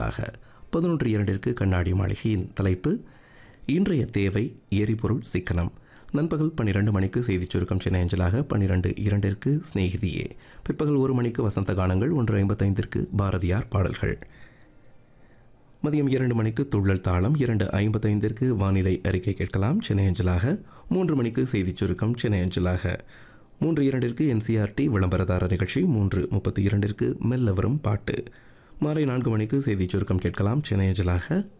அஞ்சலாக பதினொன்று இரண்டிற்கு கண்ணாடி மாளிகையின் தலைப்பு இன்றைய தேவை எரிபொருள் சிக்கனம் நண்பகல் பன்னிரண்டு மணிக்கு செய்திச் சுருக்கம் சென்னை அஞ்சலாக பன்னிரண்டு இரண்டிற்கு சிநேகிதியே பிற்பகல் ஒரு மணிக்கு வசந்த கானங்கள் ஒன்று ஐம்பத்தைந்திற்கு பாரதியார் பாடல்கள் மதியம் இரண்டு மணிக்கு துள்ளல் தாளம் இரண்டு ஐம்பத்தைந்திற்கு வானிலை அறிக்கை கேட்கலாம் சென்னை அஞ்சலாக மூன்று மணிக்கு செய்திச் சுருக்கம் சென்னை அஞ்சலாக மூன்று இரண்டிற்கு என்சிஆர்டி விளம்பரதார நிகழ்ச்சி மூன்று முப்பத்தி இரண்டிற்கு மெல்ல வரும் பாட்டு மாலை நான்கு மணிக்கு செய்திச் சுருக்கம் கேட்கலாம் சென்னை அஞ்சலாக